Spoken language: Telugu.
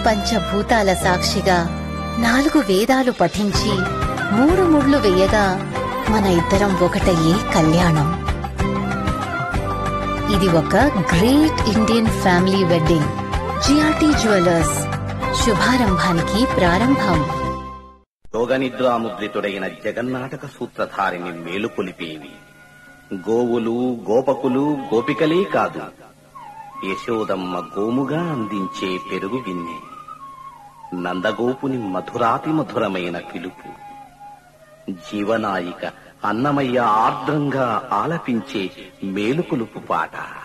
పంచభూతాల సాక్షిగా నాలుగు వేదాలు పఠించి మూడు ముళ్ళు వేయగా మన ఇద్దరం ఒకటయ్యే కళ్యాణం ఇది ఒక great Indian family wedding GRT jewellers శుభారంభానికి ప్రారంభం యోగనిద్రాముద్రితుడైన జగన్నాటక సూత్రధారిని మేలుకొలిపేవి గోవులు గోపకులు గోపికలే కాదు యశోదమ్మ గోముగా అందించే పెరుగు గిన్నె నందగోపుని మధురాతి మధురమైన పిలుపు జీవనాయిక అన్నమయ్య ఆర్ద్రంగా ఆలపించే మేలుకొలుపు పాట